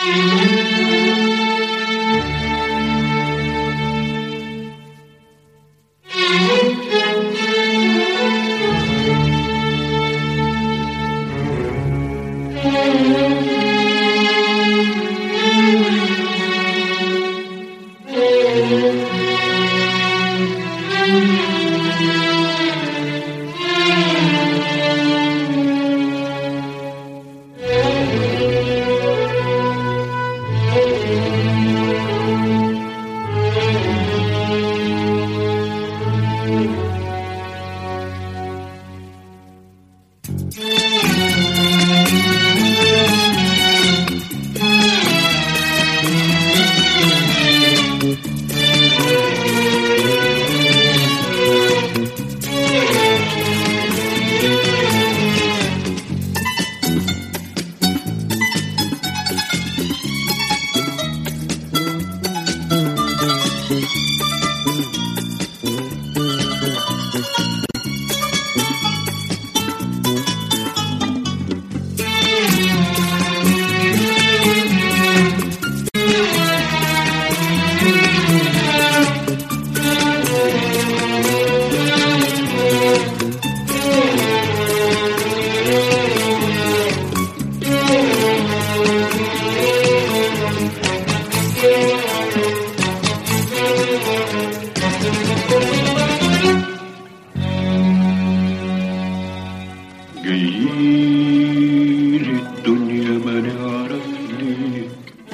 جايين الدنيا ما نعرف ليه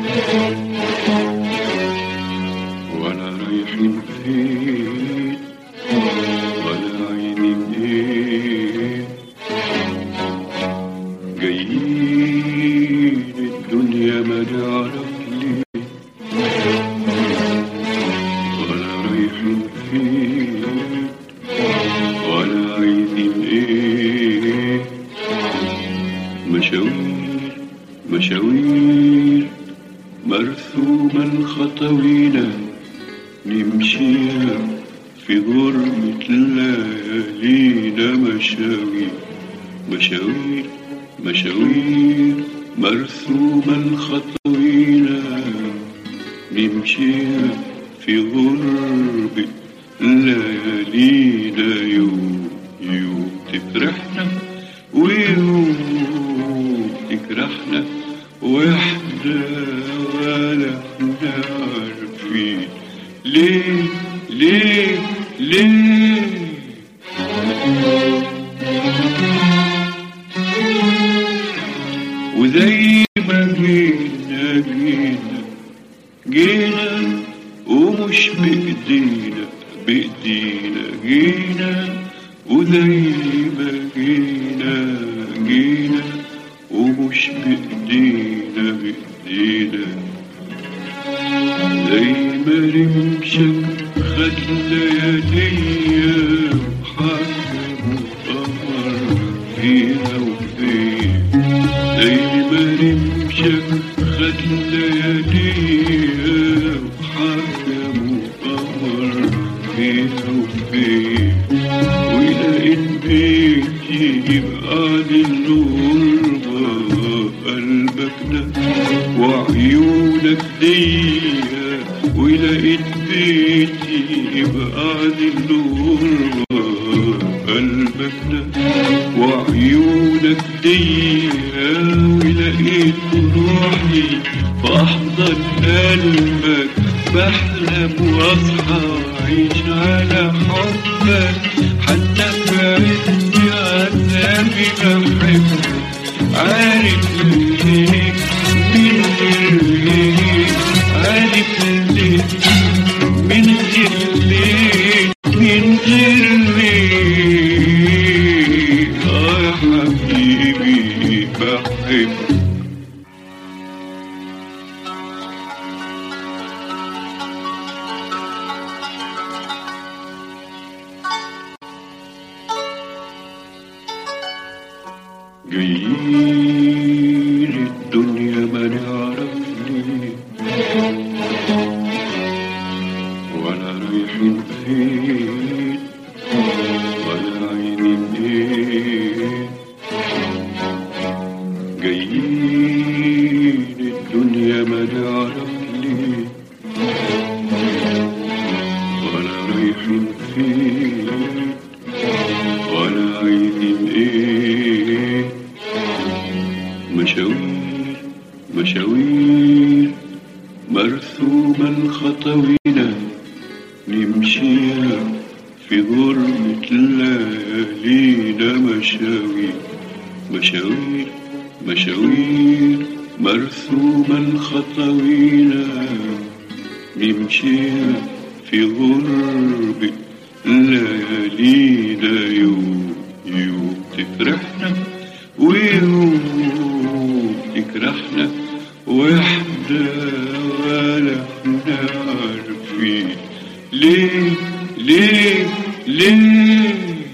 ولا رايحين فين ولا عايزين ايه جايين الدنيا ما نعرف ليه ولا رايحين فين ولا عايزين ايه مشاوير مشاوير مرسومة الخطوينة نمشيها في غربة ليالينا مشاوير مشاوير مشاوير مرسومة الخطوينة نمشيها في غربة ليالينا يوم يوم تفرحنا ويوم تجرحنا واحنا ولا احنا عارفين ليه ليه ليه وزي ما جينا جينا جينا ومش بإيدينا بإيدينا جينا وزي ما جينا جينا ومش بإيدينا بإيدينا زي ما رمشك خد لياليا وحكم وقمر فيها وفين زي ما رمشك خد لياليا وحكم وقمر فيها وفين ولقيت بيتي يبقى للغربة قلبك ده وعيونك ديا ولقيت بيتي يبقى للغربة قلبك ده وعيونك ديا ولقيت روحي في أحضن قلبك بحلم واصحى وأعيش على حبك حتى في عز عذابي بحبك عارف ليه من غير ليه عارف ليه من غير ليه من غير ليه آه يا حبيبي بحبك جايين الدنيا ما نعرف ليه ولا رايحين فين ولا عايزين ايه جايين الدنيا مشاوير مشاوير مرسومة الخطوينة نمشيها في غربة ليالينا مشاوير مشاوير مشاوير مرسومة الخطوينة نمشيها في غربة ليالينا يوم يوم تفرحنا ويوم تكرهنا واحنا ولا احنا عارفين ليه ليه ليه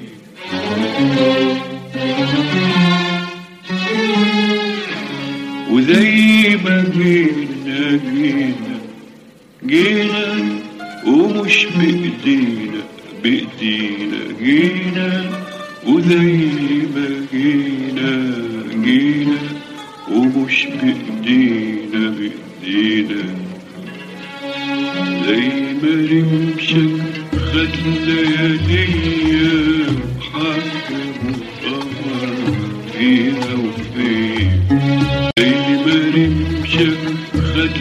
وزي ما جينا جينا جينا ومش بإيدينا بإيدينا جينا وزي ما جينا جينا ومش بإيدينا بإيدينا زي ما رمشك خد لياليا وحكم وقمر فيها وفيها زي ما رمشك خد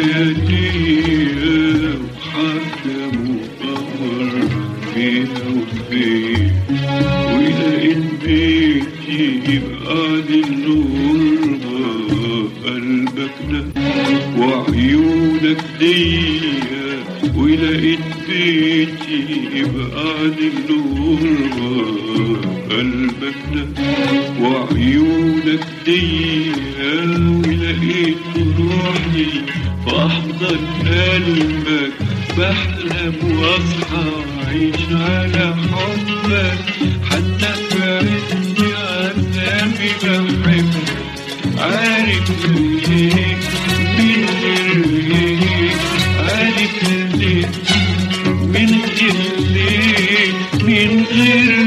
لياليا وحكم وقمر فيها وفيها ولقيت بيتي يبقى دي الغربة قلبك ده وعيونك ديا ولقيت بيتي يبقى دي الغربة قلبك ده وعيونك ديا ولقيت روحي في أحضن قلبك بحلم واصحى وأعيش على حبك حتى في عز عذابي بحبك عارف ليه من غير ليه عارف ليه من غير ليه من غير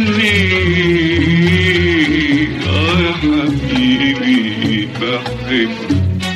ليه آه يا حبيبي بحبك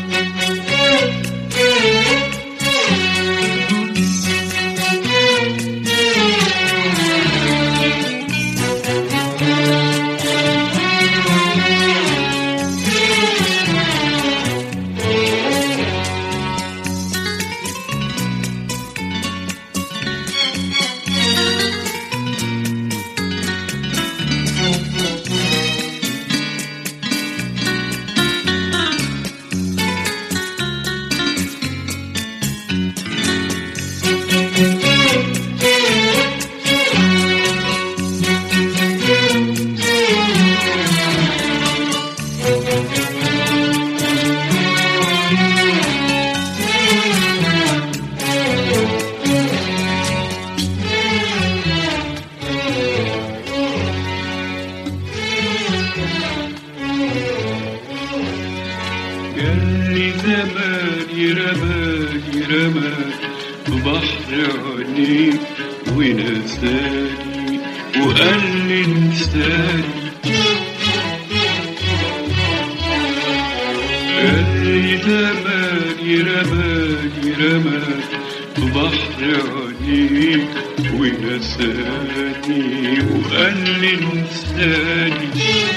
قالي زماني رماني رماني ببحر عينيك ونساني وقال لي انساني قالي زماني رماني رماني ببحر عينيك ونساني وقال لي انساني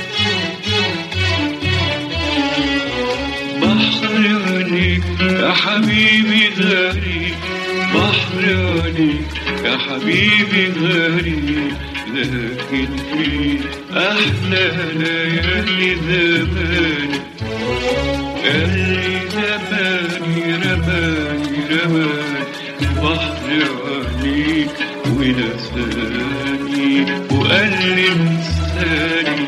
بحر عينيك يا حبيبي غالي بحر عينيك يا حبيبي غالي لكن في أحلى ليالي زماني قالي زماني رماني رماني بحر عينيك ونساني وقال لي انساني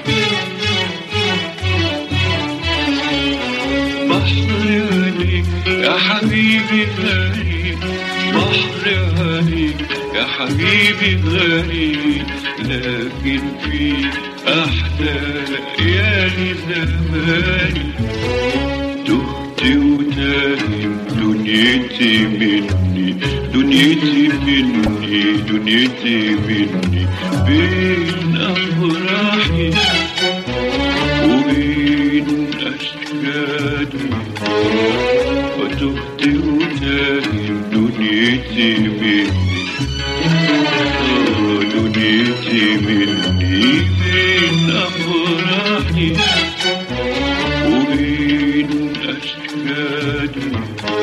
بحر عليك يا حبيبي غالي بحر عليك يا حبيبي غالي لكن في أحلى ليالي زماني تهت وتاهم دنيتي مني دنيتي مني دنيتي مني بين أفراحي وبين أشكالي وتهت وتاهم دنيتي مني آه، دنيتي مني بين أفراحي وبين نادي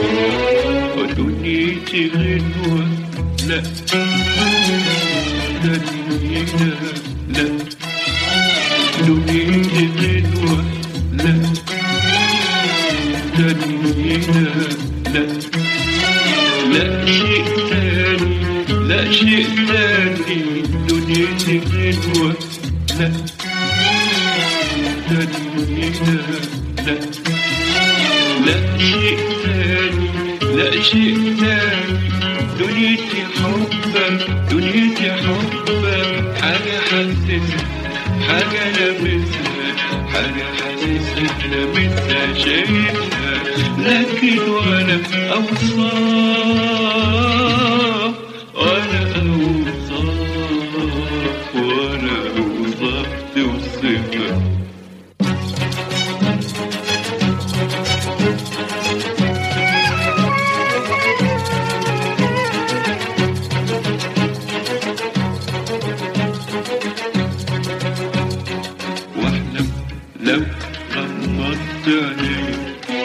ودنيتي غنوة لا دنينا لا دنيتي غنوة لا دنينا لا لا شيء تاني لا شيء تاني دنيتي غنوة لا دنينا لا لا شيء تاني لا شيء تاني دنيتي حبك دنيتي حبك حاجة حسسها حاجة لمسها حاجة حاسسها لمسها شايفها لكن ولا أوصاف ولا أوصاف ولا أوصاف توصفها واحلم لو غمضت عيني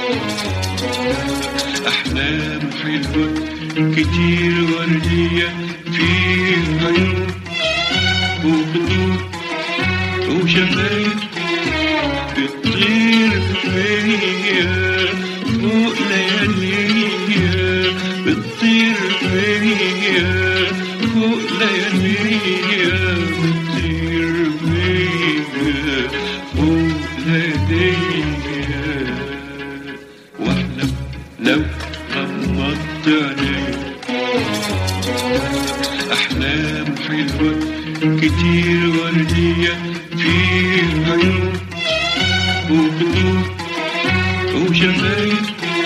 احلام حلوه كتير ورديه فيها عيون وخدود وشفايف بتطير فيا فوق لياليا بتطير فيا فوق لياليا بتطير فيا فوق لياليا واحلم لو غمضت عيني أحلام حلوة كتير وردية فيها عيون وخدود وشفايف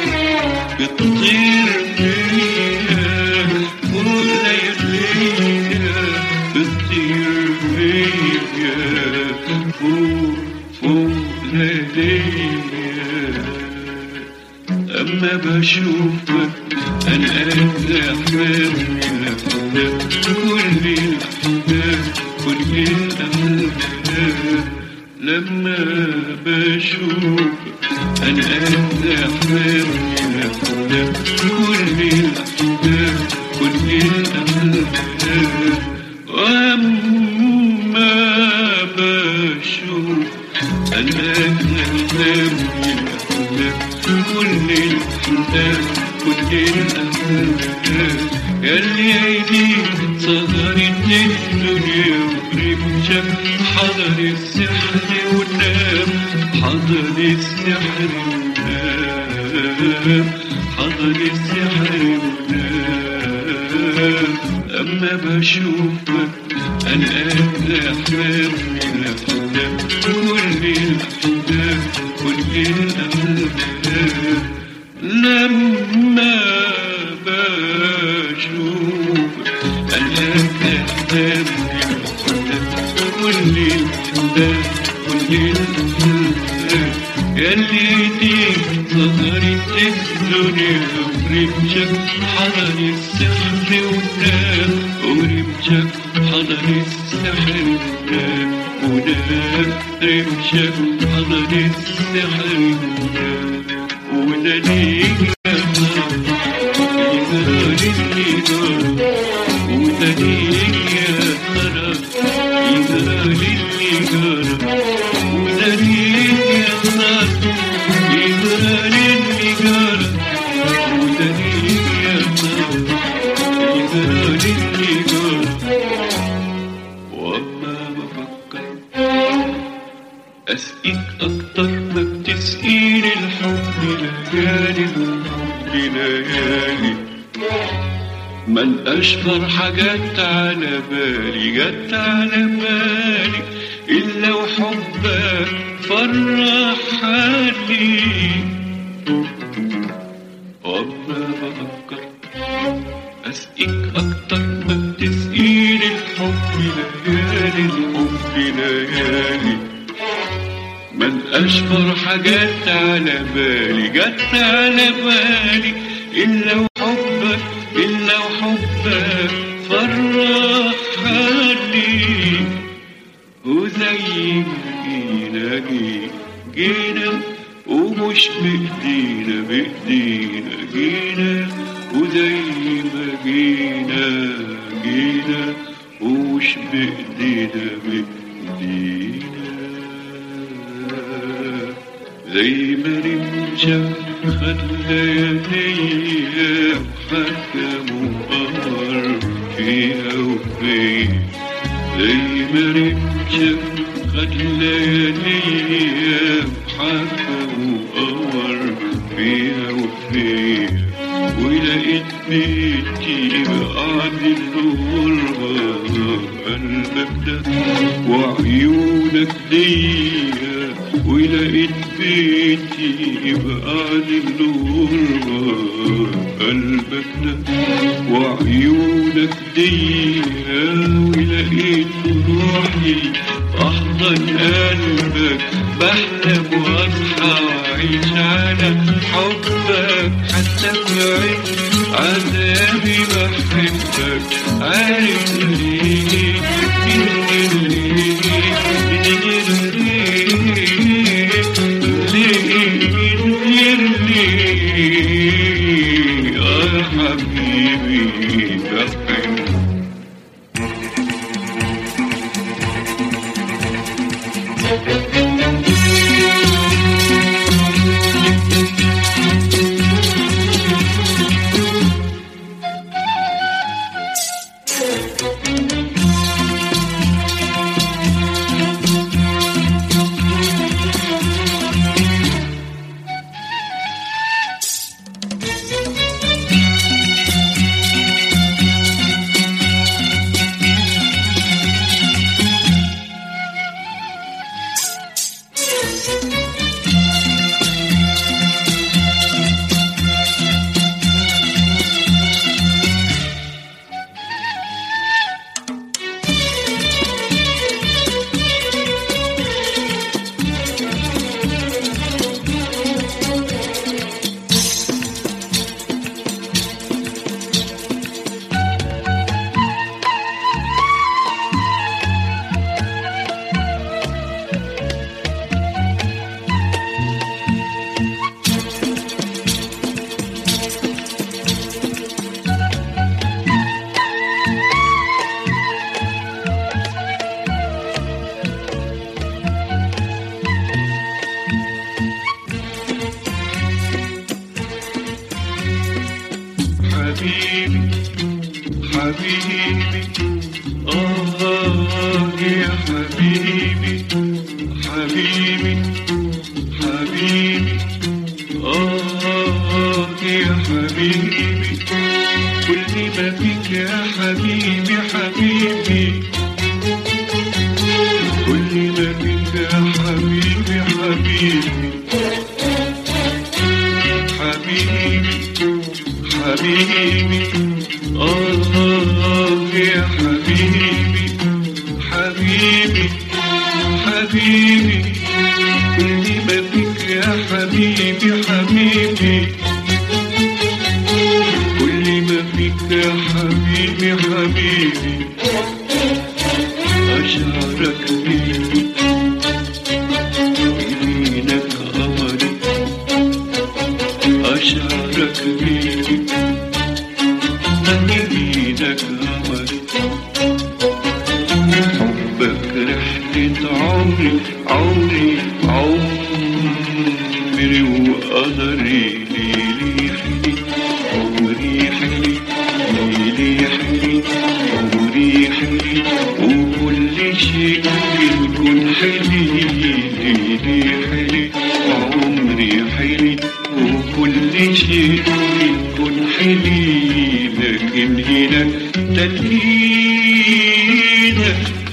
بتطير فيها فوق لياليها بتطير فيها فوق فوق لياليها أما بشوفك أنا قد أحلام الأحلام كل الأحلام كل الأحلام لما بشوفك أنا قد أحلام الأحلام كل الأحلام كل الأحلام وأما بشوفك أنا قد أحلام الأحلام كل الأحلام كل الأحلام ياللي عينيك صغرت الدنيا ورمشك حضر السحر ونام حضر السحر ونام حضر السحر ونام أما بشوفك أنا قد أحلام الأحلام كل الأحلام كل الأحلام لما بشوفك أنا قد أحلام الأحلام كل الأحلام كل الأحلام ياللي ايديك ظهرت الدنيا ورمشك حضر السحر ونام ورمشك حضر السحر ونام ونام رمشك حضر السحر ونام وناديك يا ترى يزال النهار وناديك يا ترى يزال النهار وناديك يا ترى يزال النهار وناديك يا ترى يزال النهار وأما بفكر أسقيك أكتر ما بتسقيني الحب ليالي الحب ليالي من أشهر حاجات على بالي جت على بالي إلا وحبك فرح حالي وأما بفكر أسقيك أكتر ما بتسقيني الحب ليالي الحب ليالي من أشهر حاجات على بالي جت على بالي إلا وحبك إلا وحبك فرح حالي وزي ما جينا جي- جينا ومش بإيدينا بإيدينا جينا وزي ما جينا جينا ومش بإيدينا بإيدينا زي ما رمشة خد لياليا وحكم وقمر فيها وفيا زي ما رمشة خد لياليا وحكم وقمر فيها وفيا ولقيت بيتي بعد الغربة قلبك ده وعيونك ليا ولقيت بيتي بعد الغربة قلبك ده وعيونك ليا ولقيت روحي أحضن قلبك بحلم وأصحى وأعيش على حبك حتى في عين عذابي بحبك عارف ليه يا حبيبي بحبك حبيبي حبيبي آه يا حبيبي حبيبي حبيبي آه يا حبيبي كل ما فيك يا حبيبي حبيبي كل ما فيك يا حبيبي حبيبي حبيبي حبيبي الله يا حبيبي حبيبي حبيبي كل ما فيك يا حبيبي حبيبي كل ما فيك يا حبيبي حبيبي أشعرك بيدي يمينك قمري أشعرك بيدي يمينك قمري حبك رحلة عمري عمري عمري وقدري ليلي حلي عمري حلي ليلي حلي عمري حلي وكل شيء يكون حلي ليلي حلي عمري حلي وكل شيء يكون حلي لكن هنا تنهينا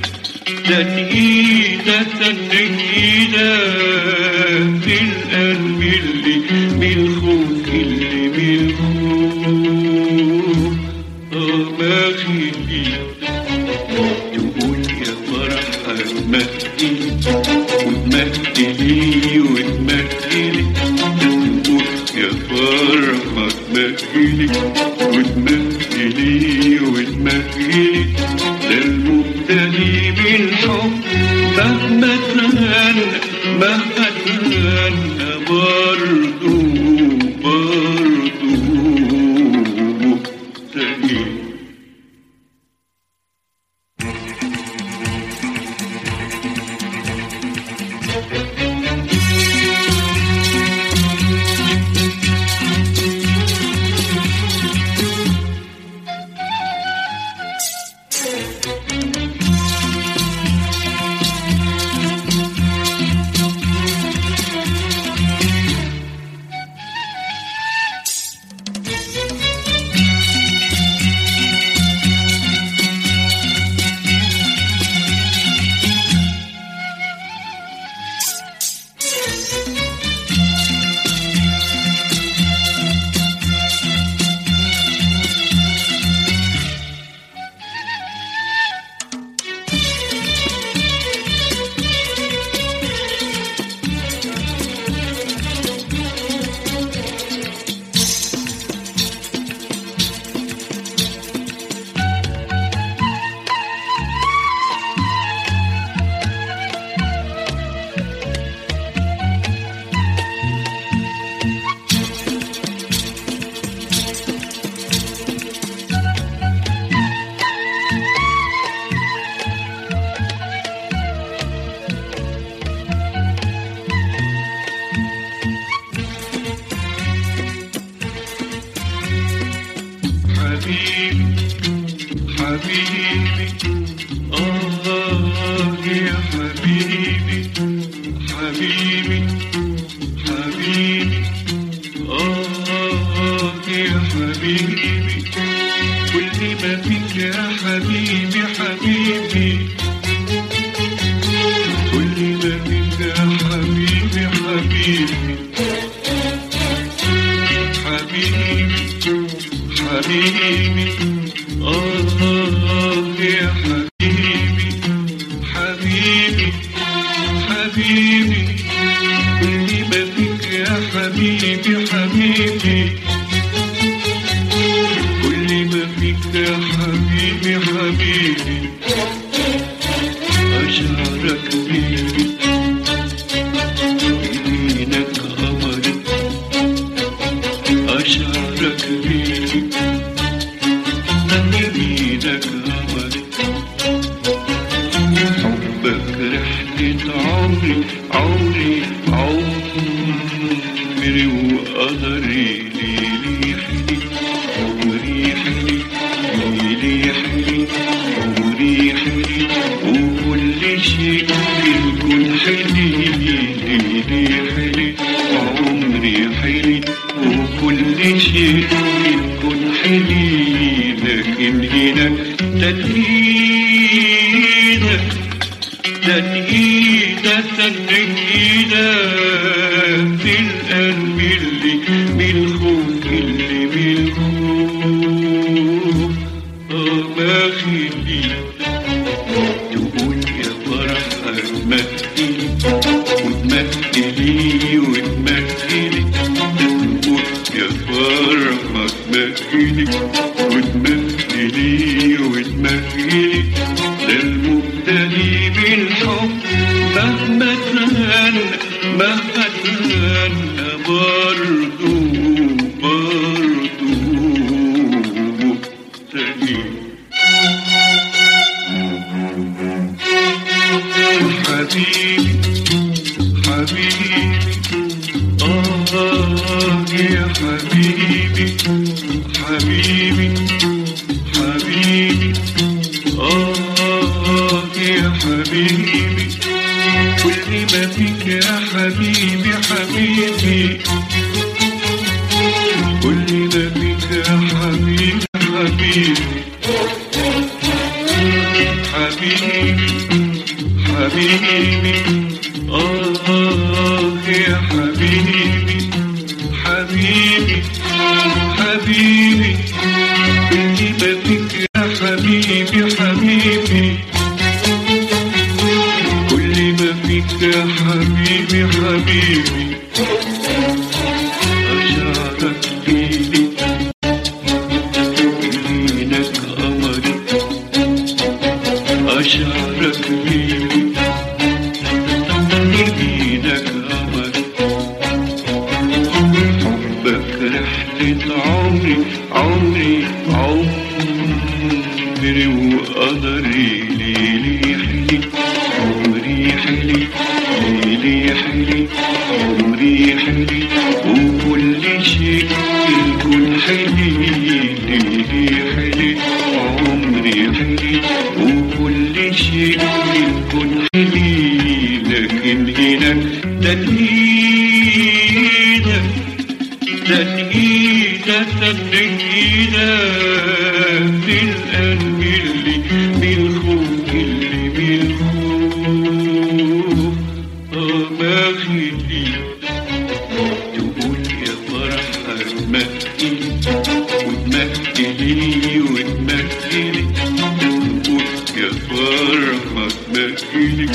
تنهينا تنهينا بالقلب اللي بالخوف اللي بالخوف آه ما خلي تقول يا فرحة تمهدي وتمهدي وتمهدي تقول يا فرحة تمهدي وتمهدي وتمهدي ده المبتدي بالحب مهما تغنى مهما تغنى برضو برضو مبتلي حبيبي حبيبي آه يا حبيبي حبيبي حبيبي آه يا حبيبي كل ما فيك يا حبيبي حبيبي كل ما فيك يا حبيبي حبيبي حبيبي حبيبي آه يا حبيبي حبيبي حبيبي كل ما فيك يا حبيبي حبيبي كل ما فيك يا حبيبي حبيبي أشعرك بيبي يمينك قمري أشعرك بيبي يمينك قمري حبك رحلة عمري عمري عمري وقدري ليلي حلي عمري حلي ليلي حلي عمري حلي وكل شيء في الكون حلي ليلي حلي عمري حلي وكل شيء في الكون حلي لكن هناك تنهيدك تنهيدة تنهيدة في القلب اللي بالخوف اللي بالخوف آه ما خلي تقول يا فرحة تمثلي وتمثلي وتمثلي تقول يا فرحة تمثلي وتمثلي وتمثلي ده المبتلي بالحب مهما تهنى مهما تهنى برضو برضو مبتلي حبيبي حبيبي آه يا حبيبي حبيبي حبيبي آه يا حبيبي كل ما فيك يا حبيبي حبيبي كل ما فيك يا حبيبي حبيبي حبيبي حبيبي آه يا حبيبي حبيبي حبيبي كل ما فيك يا حبيبي حبيبي كل ما فيك يا حبيبي حبيبي أشعرك فيني يمينك قمري أشعرك فيني يمينك قمري فرقة عمري عمري عمري وقدري ليلي حلي عمري حلي ليلي حلي عمري حلي وكل شيء الكل حلي ليلي حلي عمري حلي وكل شيء الكل حلي لكن هناك تنهيدك تنهيدة تنهيدة بالقلب اللي بالخوف اللي بالخوف آه ما خلي تقول يا فرحة تمهلي وتمهلي وتمهلي تقول يا فرحة تمهلي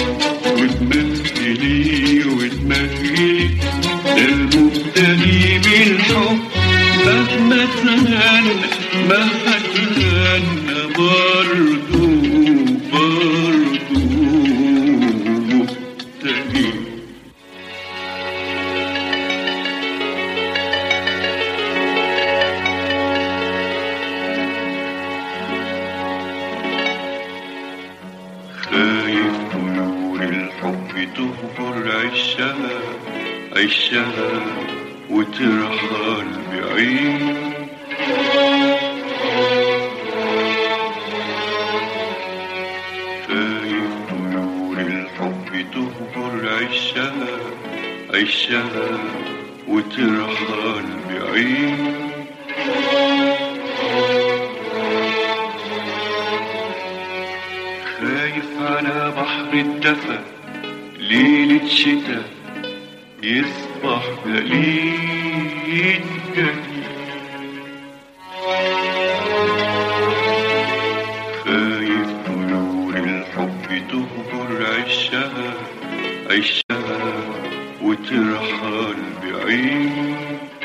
وتمهلي وتمهلي ده المبتلي بالحب مهما تغنى مهما تغنى برضو برضو مبتلي خايف طيور الحب تهجر عشها عشها وترحل بعيد خايف طيور الحب تهجر عشها عشها وترحل بعيد خايف على بحر الدفا ليلة شتاء يصبح جليد جليد خايف طيور الحب تهجر عشها عشها وترحل بعيد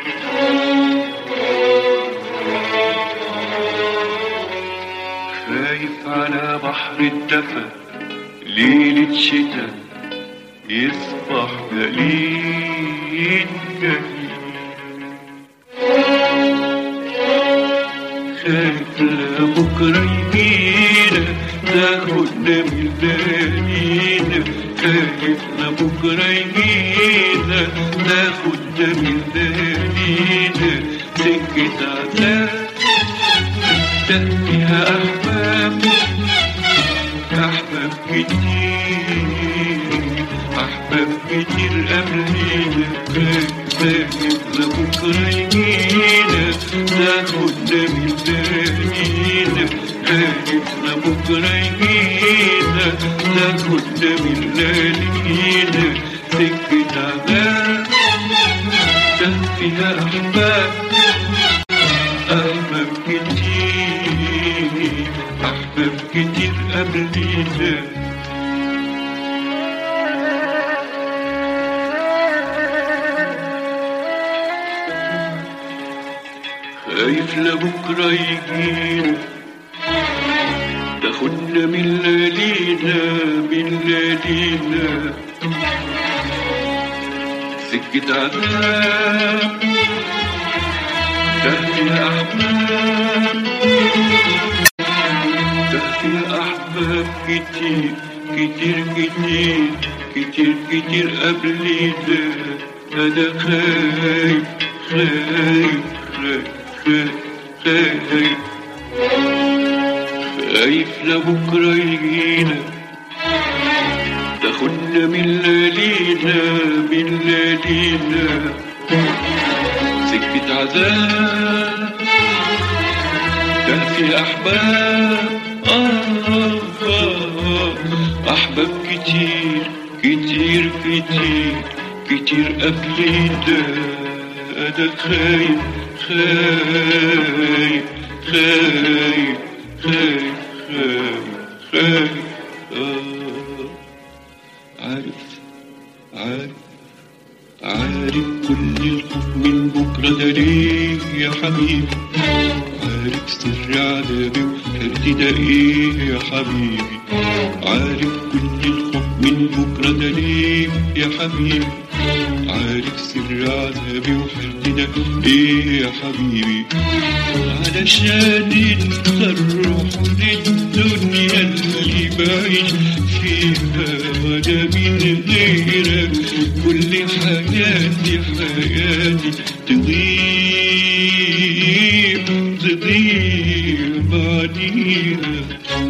خايف على بحر الدفا ليلة شتاء يصبح جليد جليد خايف لبكرة يجينا تاخدنا من ليالينا خايف لبكرة يجينا تاخدنا من ليالينا سكة عذاب فيها أحباب أحباب كتير أحباب كتير قبلينا خايف لبكرة يجينا تاخدنا من ليالينا خايف لبكرة يجينا تاخدنا من ليالينا سكة عذاب فيها أحباب أحباب كتير أحباب كتير قبلينا خايف لبكرة يجينا تاخدنا من ليالينا من ليالينا سكة عذاب تهدي أحباب تهدي أحباب كتير كتير كتير كتير كتير قبلينا أنا خايف خايف خايف خايف خايف خايف لبكرة يجينا تاخدنا من ليالينا من ليالينا سكة عذاب تهفي أحباب آه آه أحباب كتير كتير كتير كتير قبلينا أنا خايف خايف خايف خايف خايف خايف آه عارف عارف عارف كل الخوف من بكرة ده ليه يا حبيبي عارف سر عذابي وحيرتي ده ايه يا حبيبي عارف كل الخوف من بكرة ده ليه يا حبيبي عارف عارف سر عذابي وحدنا ايه يا حبيبي علشان انت الروح للدنيا اللي بعيش فيها وانا من غيرك كل حياتي حياتي تضيع تضيع بعديها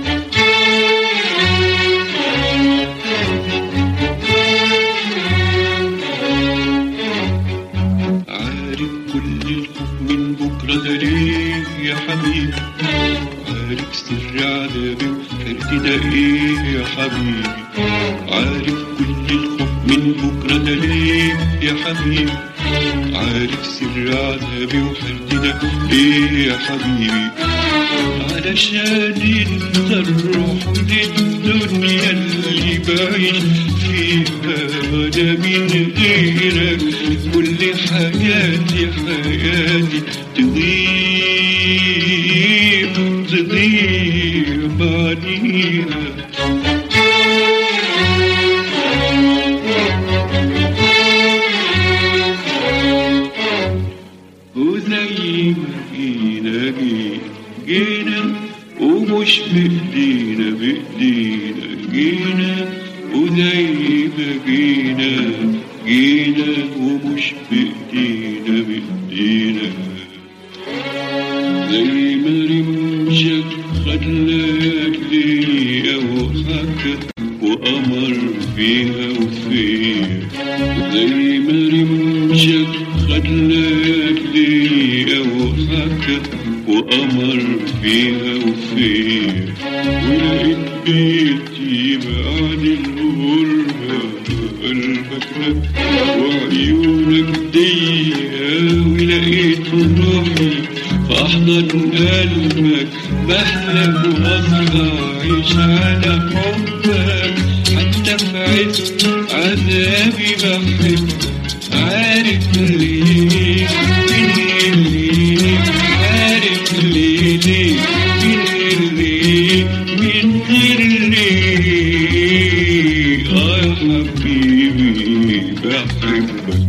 عارف كل الخوف من بكرة ده ليه يا حبيبي عارف سر عذابي وحيرتي ده ايه يا حبيبي عارف كل الخوف من بكرة ده ليه يا حبيبي عارف سر عذابي وحيرتي ده ايه يا حبيبي علشان انت الروح للدنيا اللي بعيش فيها وانا من غيرك كل حياتي حياتي تضيع تضيع بعديها وزي ما جينا جينا جينا ومش بإيدينا بإيدينا جينا وزي ما جينا جينا ومش بإيدينا بإيدينا زي ما رمشك خلاك ليا وحكى وأمر فيها وفيها زي ما رمشك خلاك ليا وحكى وأمر فيها وفيها ولقيت بيتي بعد الغربة قلبك ده وعيونك ضيقة ولقيت روحي في أحضن قلبك بحلم وأصحى أعيش على حبك حتى في عز عذابي بحبك عارف ليه من ليه عارف ليه ليه من ليه من غير ليه آه يا حبيبي بحبك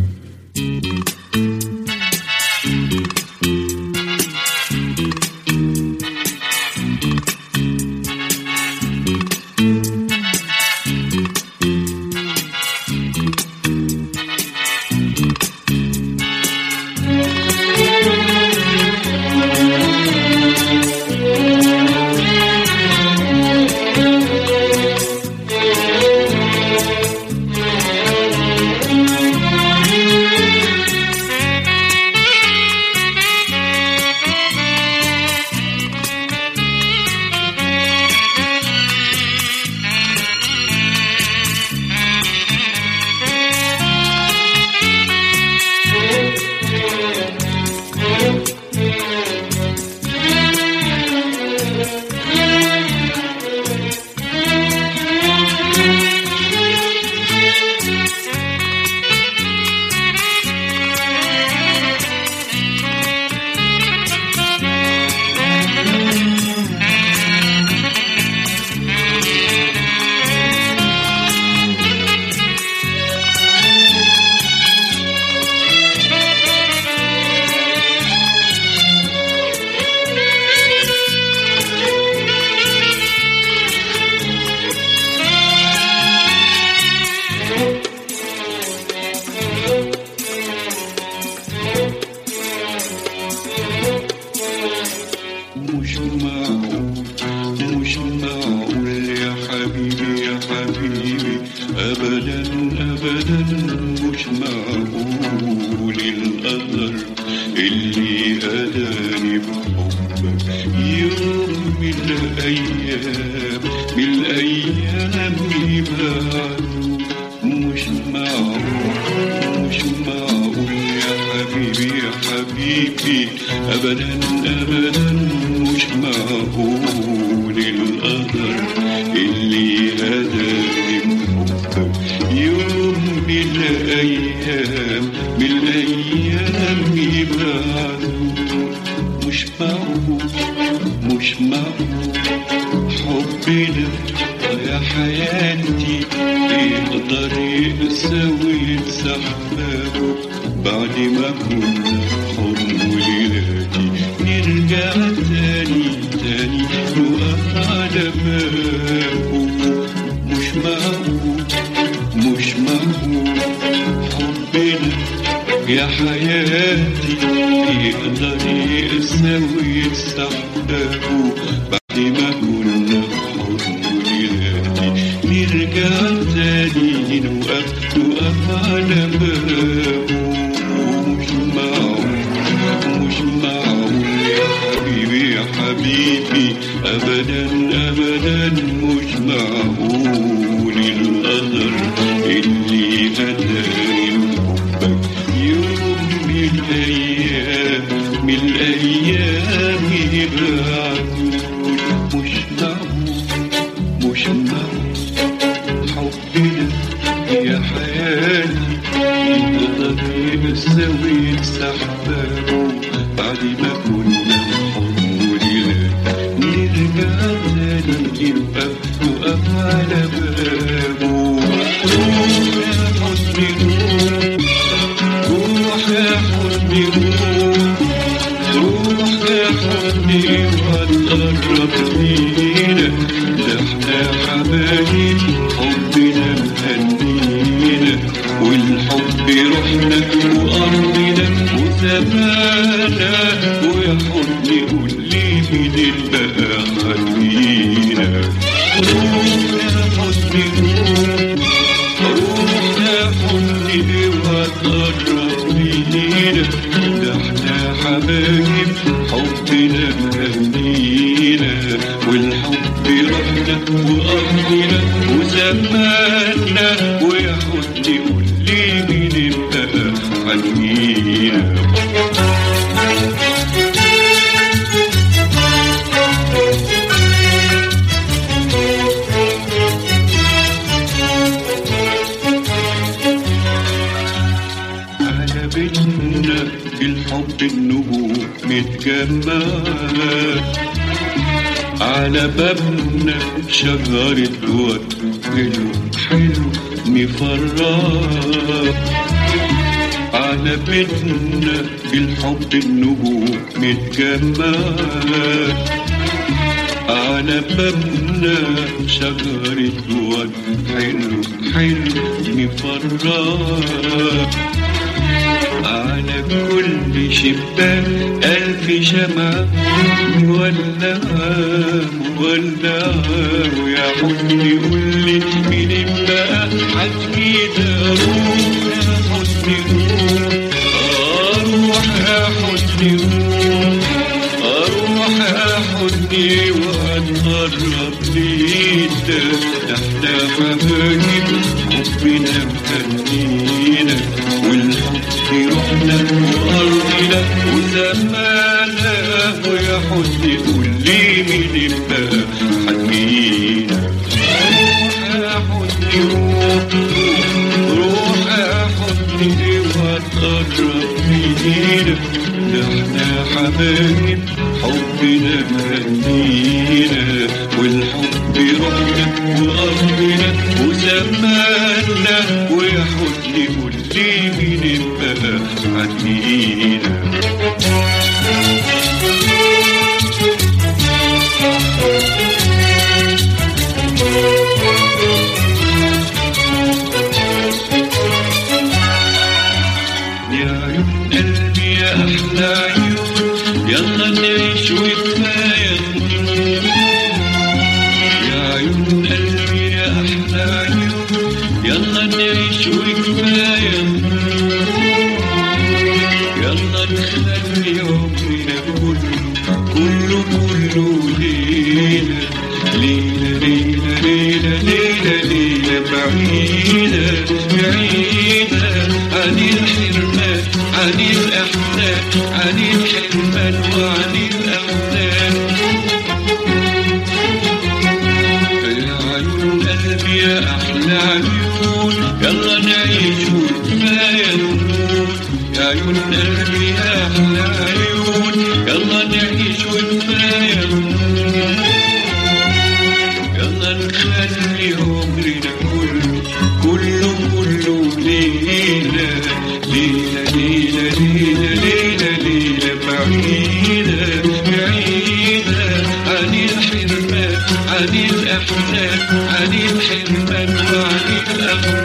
مش معقول مش معقول يا حبيبي يا حبيبي أبدا أبدا مش معقول القدر اللي أداني بحبك يوم من الأيام من الأيام يبعدوا مش معقول مش معقول يا حبيبي يا حبيبي أبدا أبدا مش معقول القدر اللي هداني بحبك يوم من الأيام من الأيام يبعدوا مش معقول مش معقول حبنا يا حياتي يقدر يساوي سحابه بعد ما كنا حضن ولادي نرجع تاني تاني نقف على بابه مش معقول مش معقول حبنا يا حياتي يقدر يساوي السحابه بعد ما كنا حضن ولادي نرجع تاني نوقف نوقف على بابه مش معقول مش معقول يا حبيبي يا حبيبي ابدا ابدا مش معقول القدر اللي هداني لحبك يوم من الايام من الايام يبعدون مش معقول مش معقول حبنا يا حياتي يقدر يساوي سحبه بعد ما كنا حضن ولاد نرجع تاني نبقى نقف على بابه روح يا حزني روح يا حزني روح يا حزني وهتقرب لينا ده احنا حبايب حبنا مهنينا والحب روحنا وارضنا وزمانا ويا حزني قول لي مين بقى خلينا روح يا حزني روح يا حزني وهتقرب لينا ده احنا حبايب حبنا مهنينا والحب روحنا وارضنا وزماننا ويا حزني قول لي مين بقى حنينا على بيتنا الحب النجوم متجمعة على بابنا شجرة ورد حلو حلو مفرح على بيتنا الحب النجوم متجمعة على بابنا شجرة ورد حلو حلو مفرح على كل شباك ألف شمعة مولعة مولعة ويا حزني قولي مين بقى حكينا روح يا حزني روح آه، روح يا حزني روح أروح أحضني وأتقرب ليك احنا حبايب حبنا مهنينا والحب روحنا وأرضنا وزمانا ويا حزني قول لي مين بقى حنينا روح يا حزني روح روح يا حزني واتقرب لينا ده احنا حبايب حبنا مهنينا والحب روحنا وأرضنا وزماننا ويا حزني قول لي مين بقى حنينا يا عيون قلبي يا أحلى عيون يلا نعيش وكفاية يا عيون قلبي يا أحلى عيون يلا نعيش وكفاية يلا نخلي عمرنا كله كله كله ليلة ليلة ليلة ليلة ليلة ليلة بعيدة بعيدة عن الحرمان عن الأحزان عن الحرمان وعن الأحزان يا عيون قلبي يا أحلى عيون يلا نعيش وكفاية نموت يا عيون قلبي يا أحلى عيون يلا نعيش وكفاية نموت يلا نخلي عمرنا كله كله كله ليلة ليلة ليلة الأحزان عن الحرمان وعن الأغمام